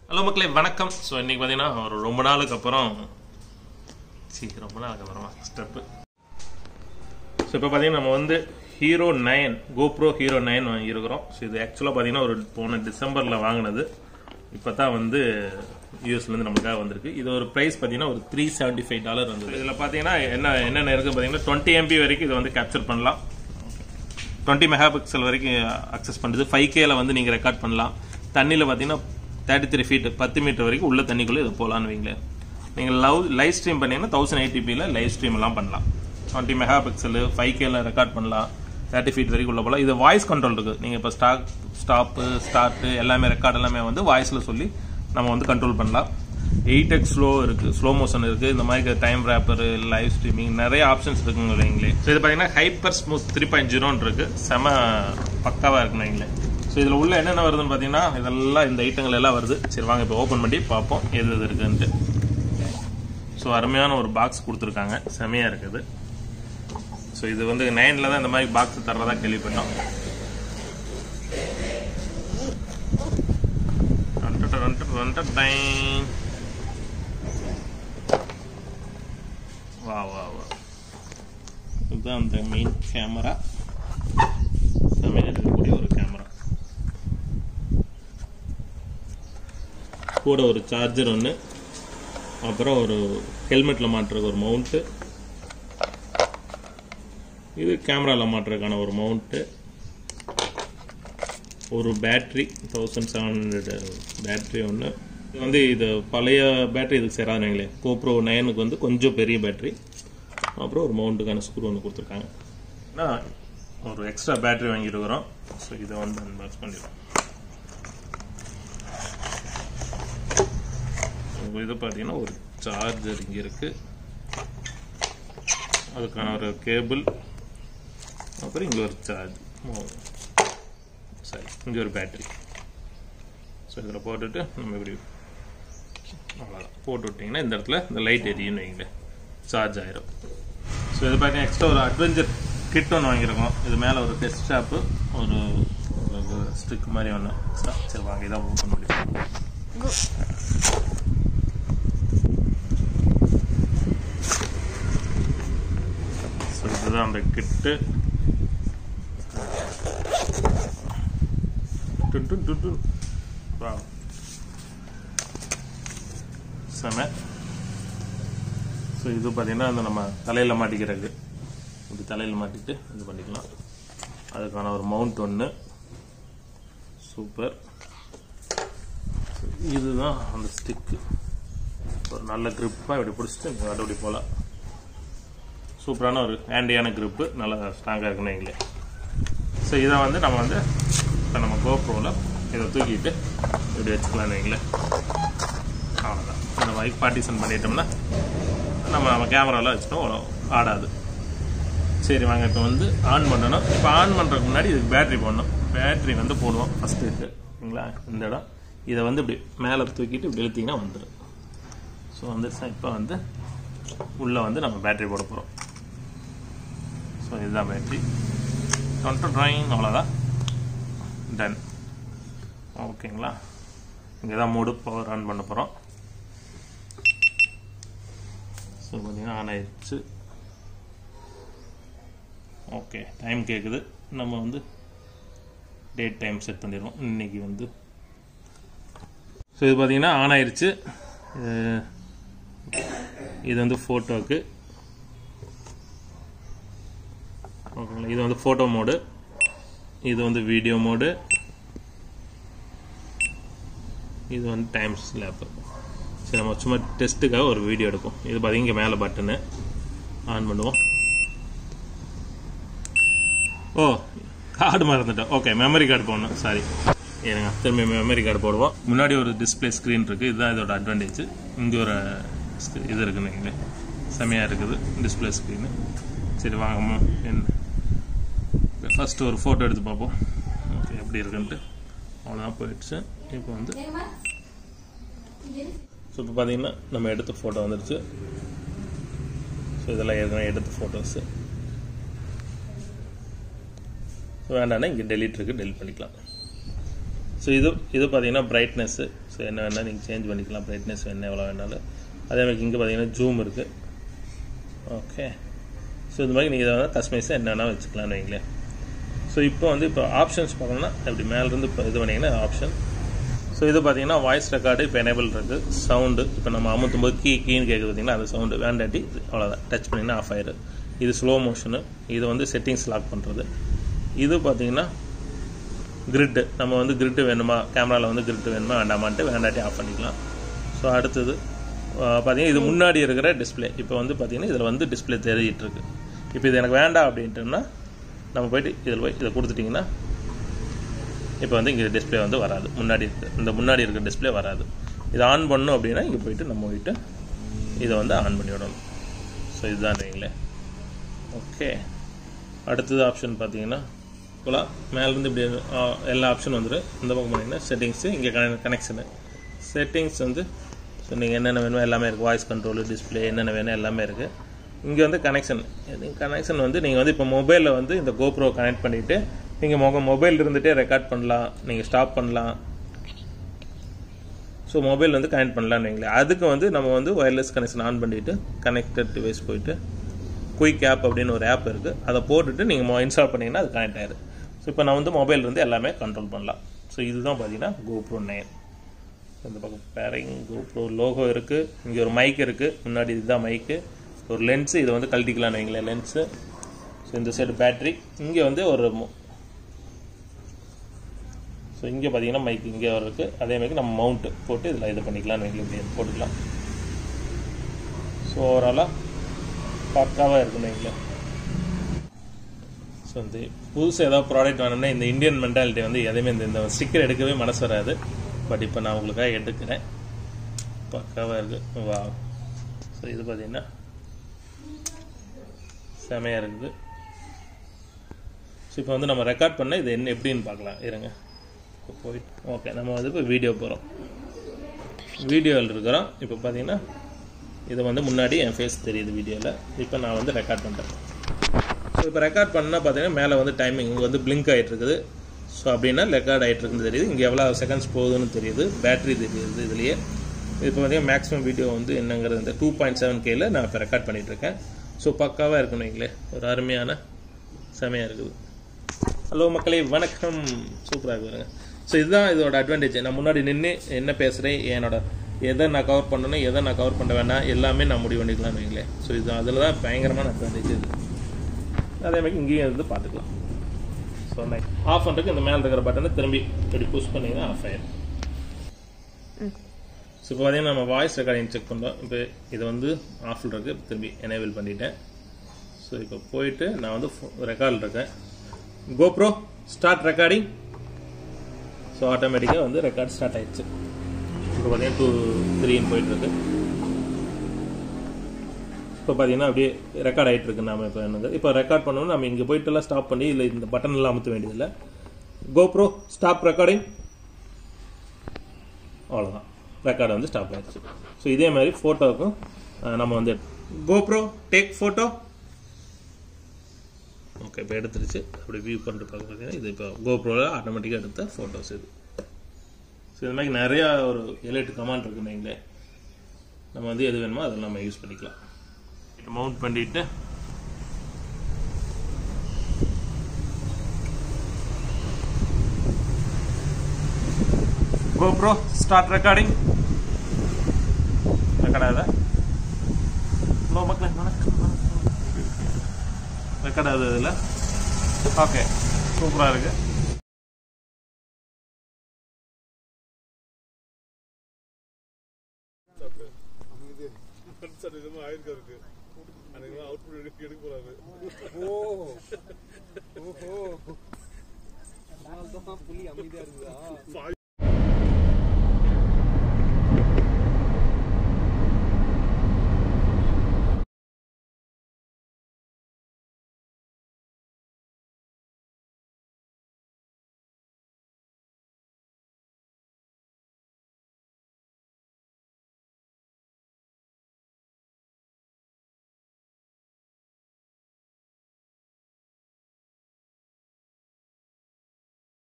hello மக்களே வணக்கம் so இன்னைக்கு பார்த்தீங்கன்னா ஒரு ரொம்ப நாளுக்கு அப்புறம் சீ ரொம்ப நாளுக்கு அப்புறமா ஸ்டெப்பு ஸோ இப்போ பார்த்தீங்கன்னா நம்ம வந்து hero nine GoPro hero nine வாங்கியிருக்கிறோம் ஸோ இது ஆக்சுவலாக பார்த்தீங்கன்னா ஒரு போன டிசம்பரில் வாங்கினது இப்போ தான் வந்து யூஎஸ்லேருந்து நமக்காக வந்திருக்கு இது ஒரு ப்ரைஸ் பார்த்தீங்கன்னா ஒரு த்ரீ செவன்ட்டி ஃபைவ் டாலர் வந்து இதில் பார்த்தீங்கன்னா என்ன என்னென்ன இருக்குது பார்த்தீங்கன்னா டுவெண்ட்டி எம்பி வரைக்கும் இதை வந்து கேப்சர் பண்ணலாம் டுவெண்ட்டி மெகா பிக்சல் வரைக்கும் அக்சஸ் பண்ணுறது ஃபைவ் கேல வந்து நீங்கள் ரெக்கார்ட் பண்ணலாம் தண்ணியில் பார்த்தீங்கன்னா தேர்ட்டி த்ரீ ஃபீட் பத்து மீட்டர் வரைக்கும் உள்ள தண்ணிக்குள்ளே இது போகலான்னு வைங்களேன் நீங்கள் லவ் லைவ் ஸ்ட்ரீம் பண்ணீங்கன்னா தௌசண்ட் எயிட்டிபியில் லைவ் ஸ்ட்ரீம் எல்லாம் பண்ணலாம் டுவெண்ட்டி மெகா பிக்சல் ஃபைவ் கேல ரெக்கார்ட் பண்ணலாம் தேர்ட்டி ஃபீட் வரைக்கும் உள்ள போகலாம் இது வாய்ஸ் கண்ட்ரோல் இருக்குது நீங்கள் இப்போ ஸ்டாக் ஸ்டாப்பு ஸ்டார்ட்டு எல்லாமே ரெக்கார்ட் எல்லாமே வந்து வாய்ஸில் சொல்லி நம்ம வந்து கண்ட்ரோல் பண்ணலாம் எயிட் எக்ஸ் ஸ்லோ இருக்குது ஸ்லோ மோஷன் இருக்குது இந்த மாதிரி டைம் ரேப்பர் லைவ் ஸ்ட்ரீமிங் நிறைய ஆப்ஷன்ஸ் இருக்குங்க வைங்களே ஸோ இது பார்த்தீங்கன்னா ஹைப்பர் ஸ்மூத் த்ரீ பாயிண்ட் ஜீரோன்னு இருக்குது செம பக்காவாக இருக்குன்னு வைங்களேன் ஸோ இதில் உள்ள என்னென்ன வருதுன்னு பார்த்தீங்கன்னா இதெல்லாம் இந்த ஐட்டங்கள் எல்லாம் வருது சரி வாங்க இப்போ ஓப்பன் பண்ணி பார்ப்போம் எது எது இருக்குன்ட்டு ஸோ அருமையான ஒரு பாக்ஸ் கொடுத்துருக்காங்க செமையாக இருக்குது ஸோ இது வந்து நைனில் தான் இந்த மாதிரி பாக்ஸ் தர்றதா கேள்விப்பட்டோம் வா வா வா இதுதான் அந்த மெயின் கேமரா செமையாக இருக்கக்கூடிய ஒரு கேமரா கூட ஒரு சார்ஜர் ஒன்று அப்புறம் ஒரு ஹெல்மெட்டில் மாட்டுறதுக்கு ஒரு மவுண்ட்டு இது கேமராவில் மாட்டுறதுக்கான ஒரு மவுண்ட்டு ஒரு battery thousand seven hundred battery ஒன்று இது வந்து இது பழைய பேட்ரி இதுக்கு சேராதுங்களே கோப்ரோ நைனுக்கு வந்து கொஞ்சம் பெரிய பேட்ரி அப்புறம் ஒரு மவுண்ட்டுக்கான ஸ்க்ரூ ஒன்று கொடுத்துருக்காங்க நான் ஒரு எக்ஸ்ட்ரா பேட்ரி வாங்கியிருக்கிறோம் ஸோ இதை வந்து அன்பாக்ஸ் பண்ணிடுவோம் இது பார்த்தீங்கன்னா ஒரு சார்ஜர் இங்கே இருக்குது அதுக்கான ஒரு கேபிள் அப்புறம் இங்கே ஒரு சார்ஜ் சரி இங்கே ஒரு பேட்ரி ஸோ இதில் போட்டுட்டு நம்ம இப்படி அவ்வளோதான் போட்டு விட்டிங்கன்னா இந்த இடத்துல இந்த லைட் எரியும்னு வைங்களேன் சார்ஜ் ஆயிரும் ஸோ இது பார்த்தீங்கன்னா எக்ஸ்ட்ரா ஒரு அட்வென்ச்சர் கிட் ஒன்று வாங்கியிருக்கோம் இது மேலே ஒரு டெஸ்ட் ஷாப்பு ஒரு ஸ்டிக் மாதிரி ஒன்று சரி வாங்க இதான் ஓப்பன் முடியும் ஸோ இதுதான் அந்த கிட்டு செம ஸோ இது பார்த்தீங்கன்னா அந்த நம்ம தலையில் மாட்டிக்கிறது இப்படி தலையில் மாட்டிட்டு இது பண்ணிக்கலாம் அதுக்கான ஒரு மவுண்ட் ஒன்று சூப்பர் இதுதான் அந்த ஸ்டிக்கு ஒரு நல்ல க்ரிப்பாக இப்படி பிடிச்சிட்டு நீங்கள் அப்படி போகலாம் சூப்பரான ஒரு ஹேண்டியான க்ரிப்பு நல்லா ஸ்ட்ராங்காக இருக்குன்னு எங்களே ஸோ இதை வந்து நம்ம வந்து இப்போ நம்ம கோப்ரோவில் இதை தூக்கிட்டு இப்படி வச்சுக்கலாம்னு வைங்களேன் அவ்வளோதான் இந்த மாதிரி பார்ட்டிஷன் பண்ணிட்டோம்னா நம்ம நம்ம கேமராவில் வச்சுட்டோம் ஆடாது சரி வாங்க இப்போ வந்து ஆன் பண்ணணும் இப்போ ஆன் பண்ணுறதுக்கு முன்னாடி இதுக்கு பேட்ரி போடணும் பேட்ரி வந்து போடுவோம் ஃபஸ்ட்டு இருக்குது ஓகேங்களா இந்த இடம் இதை வந்து இப்படி மேலே தூக்கிட்டு இப்படி இழுத்திங்கன்னா வந்துடும் ஸோ வந்துருச்சுன்னா இப்போ வந்து உள்ளே வந்து நம்ம பேட்ரி போட போகிறோம் ஸோ இதுதான் பேட்ரி டுவெண்ட்டி ட்ராயிங் அவ்வளோதான் டன் ஓகேங்களா இங்கே தான் மூடு பவர் ஆன் பண்ண போகிறோம் ஸோ பார்த்தீங்கன்னா ஆன் ஆயிடுச்சு ஓகே டைம் கேட்குது நம்ம வந்து டேட் டைம் செட் பண்ணிடுவோம் இன்னைக்கு வந்து ஸோ இது பார்த்தீங்கன்னா ஆன் ஆயிடுச்சு இது வந்து ஃபோட்டோவுக்கு ஓகேங்களா இது வந்து ஃபோட்டோ மோடு இது வந்து வீடியோ மோடு இது வந்து டைம் ஸ்லாப்பு சரி நம்ம சும்மா டெஸ்ட்டுக்காக ஒரு வீடியோ எடுப்போம் இது பார்த்தீங்க இங்கே மேலே பட்டனு ஆன் பண்ணுவோம் ஓ கார்டு மறந்துட்டோம் ஓகே மெமரி கார்டு போடணும் சாரி ஏங்க திரும்பி மெமரி கார்டு போடுவோம் முன்னாடி ஒரு டிஸ்பிளே ஸ்க்ரீன் இருக்குது இதுதான் இதோட அட்வான்டேஜ் இங்கே ஒரு இது இருக்குன்னு வைங்களேன் செமையாக இருக்குது டிஸ்பிளே ஸ்க்ரீனு சரி வாங்கம்மா என்ன ஃபஸ்ட்டு ஒரு ஃபோட்டோ எடுத்து பார்ப்போம் ஓகே எப்படி இருக்குன்ட்டு அவ்வளோதான் போயிடுச்சு இப்போ வந்து ஸோ இப்போ பார்த்தீங்கன்னா நம்ம எடுத்த ஃபோட்டோ வந்துடுச்சு ஸோ இதெல்லாம் ஏற்கனவே எடுத்த ஃபோட்டோஸு வேண்டாம்னா இங்கே டெலிட் இருக்குது டெலிட் பண்ணிக்கலாம் ஸோ இது இது பார்த்தீங்கன்னா பிரைட்னஸ்ஸு ஸோ என்ன வேணால் நீங்கள் சேஞ்ச் பண்ணிக்கலாம் பிரைட்னஸ் என்ன எவ்வளோ வேணாலும் அதே மாதிரி இங்கே பார்த்தீங்கன்னா ஜூம் இருக்குது ஓகே ஸோ இது மாதிரி நீங்கள் இதை வந்து கஸ்டமைஸாக என்ன வேணால் வச்சுக்கலாம்னு வைங்களேன் ஸோ இப்போ வந்து இப்போ ஆப்ஷன்ஸ் பார்க்கணும்னா அப்படி மேலேருந்து இப்போ இது பண்ணிங்கன்னா ஆப்ஷன் ஸோ இது பார்த்தீங்கன்னா வாய்ஸ் ரெக்கார்டு இப்போ எனேபிள் இருக்குது சவுண்டு இப்போ நம்ம அமுத்தும் போது கீ கீன்னு கேட்குது பார்த்தீங்கன்னா அந்த சவுண்டு வேண்டாட்டி அவ்வளோதான் டச் பண்ணிங்கன்னா ஆஃப் ஆயிரு இது ஸ்லோ மோஷனு இது வந்து செட்டிங்ஸ் லாக் பண்ணுறது இது பார்த்தீங்கன்னா கிரிட்டு நம்ம வந்து கிரிட்டு வேணுமா கேமராவில் வந்து கிரிட்டு வேணுமா வேண்டாமான்ட்டு வேண்டாட்டி ஆஃப் பண்ணிக்கலாம் ஸோ அடுத்தது பார்த்தீங்கன்னா இது முன்னாடி இருக்கிற டிஸ்பிளே இப்போ வந்து பார்த்தீங்கன்னா இதில் வந்து டிஸ்பிளே தெரிஞ்சிட்டு இருக்கு இப்போ இது எனக்கு வேண்டாம் அப்படின்ட்டுன்னா நம்ம போயிட்டு இதில் போய் இதை கொடுத்துட்டிங்கன்னா இப்போ வந்து இங்கே டிஸ்பிளே வந்து வராது முன்னாடி இருக்கு இந்த முன்னாடி இருக்கிற டிஸ்பிளே வராது இதை ஆன் பண்ணணும் அப்படின்னா இங்கே போயிட்டு நம்ம போயிட்டு இதை வந்து ஆன் பண்ணி விடணும் ஸோ இதுதான் வைங்களேன் ஓகே அடுத்தது ஆப்ஷன் பார்த்தீங்கன்னா இப்போலாம் மேலேருந்து இப்படி ஆ, எல்லா ஆப்ஷன் வந்துடும் இந்த பக்கம் பார்த்தீங்கன்னா செட்டிங்ஸு இங்கே கனெக்ஷனு செட்டிங்ஸ் வந்து ஸோ நீங்கள் என்னென்ன வேணுமோ எல்லாமே இருக்குது வாய்ஸ் கண்ட்ரோலு டிஸ்பிளே என்னென்ன வேணும் எல்லாமே இருக்குது இங்கே வந்து கனெக்ஷன் கனெக்ஷன் வந்து நீங்கள் வந்து இப்போ மொபைலில் வந்து இந்த கோப்ரோ கனெக்ட் பண்ணிவிட்டு நீங்கள் மொபைல் மொபைல் இருந்துகிட்டே ரெக்கார்ட் பண்ணலாம் நீங்கள் ஸ்டாப் பண்ணலாம் ஸோ மொபைல் வந்து கனெக்ட் பண்ணலாம்னு வைங்களேன் அதுக்கு வந்து நம்ம வந்து ஒயர்லெஸ் கனெக்ஷன் ஆன் பண்ணிவிட்டு கனெக்டட் டிவைஸ் போயிட்டு குயிக் ஆப் அப்படின்னு ஒரு ஆப் இருக்குது அதை போட்டுட்டு நீங்கள் இன்ஸ்டால் பண்ணிங்கன்னா அது கனெக்ட் ஆயிடுது ஸோ இப்போ நான் வந்து மொபைல் இருந்து எல்லாமே கண்ட்ரோல் பண்ணலாம் ஸோ இதுதான் பார்த்தீங்கன்னா கோப்ரோ நைன் இந்த பக்கம் பேரிங் கோப்ரோ லோகோ இருக்குது இங்கே ஒரு மைக் இருக்குது முன்னாடி இதுதான் மைக்கு ஒரு லென்ஸு இதை வந்து கழட்டிக்கலாம்னு வைங்களேன் லென்ஸு ஸோ இந்த சைடு பேட்ரி இங்கே வந்து ஒரு ஸோ இங்கே பார்த்தீங்கன்னா மைக் இங்கே இருக்குது அதே மாதிரி நம்ம மவுண்ட்டு போட்டு இதில் இது பண்ணிக்கலாம்னு வைங்களேன் இப்படி போட்டுக்கலாம் ஸோ ஓவராலாக பக்காவாக இருக்குன்னு வைங்களேன் ஸோ இந்த புதுசு ஏதாவது ப்ராடக்ட் வேணும்னா இந்த இந்தியன் மென்டாலிட்டி வந்து எதையுமே இந்த இந்த ஸ்டிக்கர் எடுக்கவே மனசு வராது பட் இப்போ நான் உங்களுக்காக எடுக்கிறேன் பக்காவாக இருக்குது வா ஸோ இது பார்த்தீங்கன்னா செமையாக இருக்குது ஸோ இப்போ வந்து நம்ம ரெக்கார்ட் பண்ண இது என்ன எப்படின்னு பார்க்கலாம் இருங்க இப்போ போயிட்டு ஓகே நம்ம வந்து இப்போ வீடியோ போகிறோம் வீடியோவில் இருக்கிறோம் இப்போ பார்த்தீங்கன்னா இது வந்து முன்னாடி என் ஃபேஸ் தெரியுது வீடியோவில் இப்போ நான் வந்து ரெக்கார்ட் பண்ணுறேன் ஸோ இப்போ ரெக்கார்ட் பண்ணால் பார்த்தீங்கன்னா மேலே வந்து டைமிங் இங்கே வந்து பிளிங்க் ஆகிட்டு இருக்குது ஸோ அப்படின்னா ரெக்கார்ட் ஆகிட்டு இருக்குன்னு தெரியுது இங்கே எவ்வளோ செகண்ட்ஸ் போகுதுன்னு தெரியுது பேட்டரி தெரியுது இதுலேயே இப்போ பார்த்தீங்கன்னா மேக்ஸிமம் வீடியோ வந்து என்னங்கிறது இந்த டூ பாயிண்ட் செவன் கேல நான் இப்போ ரெக்கார்ட் பண்ணிட்டு இருக்கேன் ஸோ பக்காவாக இருக்கணும் வைங்களேன் ஒரு அருமையான செமையாக இருக்குது ஹலோ மக்களே வணக்கம் சூப்பராக இருக்குதுங்க ஸோ இதுதான் இதோட அட்வான்டேஜ் நான் முன்னாடி நின்று என்ன பேசுகிறேன் என்னோட எதை நான் கவர் பண்ணணும் எதை நான் கவர் பண்ண வேணாம் எல்லாமே நான் முடிவு பண்ணிக்கலாம்னு வைங்களேன் ஸோ இது அதில் தான் பயங்கரமான அட்வான்டேஜ் இது அதே மாதிரி இங்கேயும் இருந்து பார்த்துக்கலாம் ஸோ நைட் ஆஃப் பண்ணுறதுக்கு இந்த மேலே இருக்கிற பட்டனை திரும்பி இப்படி புஷ் பண்ணிங்கன்னா ஆஃப் ஆயிடும் ஸோ இப்போ பார்த்தீங்கன்னா நம்ம வாய்ஸ் ரெக்கார்டிங் செக் பண்ணோம் இப்போ இது வந்து ஆஃபில் இருக்கு திரும்பி எனேபிள் பண்ணிட்டேன் ஸோ இப்போ போயிட்டு நான் வந்து ரெக்கார்டில் இருக்கேன் கோப்ரோ ஸ்டார்ட் ரெக்கார்டிங் ஸோ ஆட்டோமேட்டிக்காக வந்து ரெக்கார்ட் ஸ்டார்ட் ஆயிடுச்சு இப்போ பார்த்தீங்கன்னா டூ த்ரீன்னு போயிட்டு இருக்கு இப்போ பார்த்தீங்கன்னா அப்படியே ரெக்கார்ட் ஆகிட்டு இருக்கு நாம இப்போ என்னது இப்போ ரெக்கார்ட் பண்ணணும் நம்ம இங்கே போயிட்டு எல்லாம் ஸ்டாப் பண்ணி இல்லை இந்த பட்டன் எல்லாம் அமுத்த வேண்டியதில்லை கோப்ரோ ஸ்டாப் ரெக்கார்டிங் அவ்வளோதான் ரெக்கார்டு வந்து ஸ்டாப் ஆயிடுச்சு ஸோ இதே மாதிரி ஃபோட்டோவுக்கும் நம்ம வந்து கோப்ரோ டேக் ஃபோட்டோ ஓகே இப்போ எடுத்துருச்சு அப்படி வியூ பண்ணிட்டு பார்க்குறது இது இப்போ கோப்ரோவில் ஆட்டோமேட்டிக்காக எடுத்த ஃபோட்டோஸ் இது ஸோ இது மாதிரி நிறையா ஒரு ஏழு எட்டு கமாண்ட் இருக்குன்னு வைங்களேன் நம்ம வந்து எது வேணுமோ அதில் நம்ம யூஸ் பண்ணிக்கலாம் மவுண்ட் பண்ணிட்டு GoPro ஸ்டார்ட் ரெக்கார்டிங் ரெக்கார்ட் ஆகுதா ஹலோ மக்களே வணக்கம் ரெக்கார்ட் ஆகுது இதில் ஓகே சூப்பராக இருக்கு ஓஹோ அதனால தான் புலி அமைதியா இருக்குதா